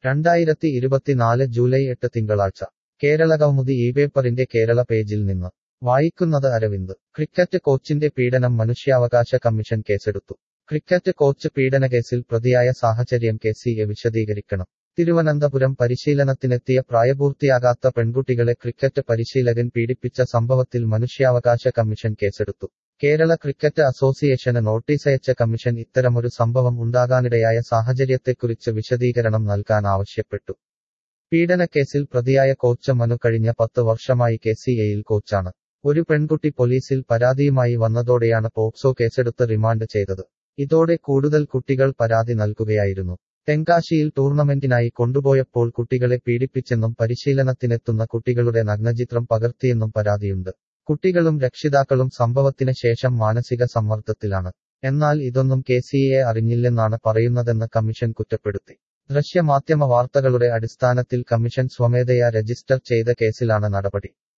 രണ്ടായിരത്തി ഇരുപത്തിനാല് ജൂലൈ എട്ട് തിങ്കളാഴ്ച കേരളകൗമുദി ഈ പേപ്പറിന്റെ കേരള പേജിൽ നിന്ന് വായിക്കുന്നത് അരവിന്ദ് ക്രിക്കറ്റ് കോച്ചിന്റെ പീഡനം മനുഷ്യാവകാശ കമ്മീഷൻ കേസെടുത്തു ക്രിക്കറ്റ് കോച്ച് പീഡനക്കേസിൽ പ്രതിയായ സാഹചര്യം കെ സി എ വിശദീകരിക്കണം തിരുവനന്തപുരം പരിശീലനത്തിനെത്തിയ പ്രായപൂർത്തിയാകാത്ത പെൺകുട്ടികളെ ക്രിക്കറ്റ് പരിശീലകൻ പീഡിപ്പിച്ച സംഭവത്തിൽ മനുഷ്യാവകാശ കമ്മീഷൻ കേസെടുത്തു കേരള ക്രിക്കറ്റ് അസോസിയേഷന് നോട്ടീസയച്ച കമ്മീഷൻ ഇത്തരമൊരു സംഭവം ഉണ്ടാകാനിടയായ സാഹചര്യത്തെക്കുറിച്ച് വിശദീകരണം നൽകാൻ ആവശ്യപ്പെട്ടു പീഡനക്കേസിൽ പ്രതിയായ കോച്ച് മനു കഴിഞ്ഞ പത്ത് വർഷമായി കെ സി എയിൽ കോച്ചാണ് ഒരു പെൺകുട്ടി പോലീസിൽ പരാതിയുമായി വന്നതോടെയാണ് പോക്സോ കേസെടുത്ത് റിമാൻഡ് ചെയ്തത് ഇതോടെ കൂടുതൽ കുട്ടികൾ പരാതി നൽകുകയായിരുന്നു തെങ്കാശിയിൽ ടൂർണമെന്റിനായി കൊണ്ടുപോയപ്പോൾ കുട്ടികളെ പീഡിപ്പിച്ചെന്നും പരിശീലനത്തിനെത്തുന്ന കുട്ടികളുടെ നഗ്നചിത്രം പകർത്തിയെന്നും പരാതിയുണ്ട് കുട്ടികളും രക്ഷിതാക്കളും സംഭവത്തിന് ശേഷം മാനസിക സമ്മർദ്ദത്തിലാണ് എന്നാൽ ഇതൊന്നും കെ സി എ അറിഞ്ഞില്ലെന്നാണ് പറയുന്നതെന്ന് കമ്മീഷൻ കുറ്റപ്പെടുത്തി ദൃശ്യമാധ്യമ വാർത്തകളുടെ അടിസ്ഥാനത്തിൽ കമ്മീഷൻ സ്വമേധയാ രജിസ്റ്റർ ചെയ്ത കേസിലാണ് നടപടി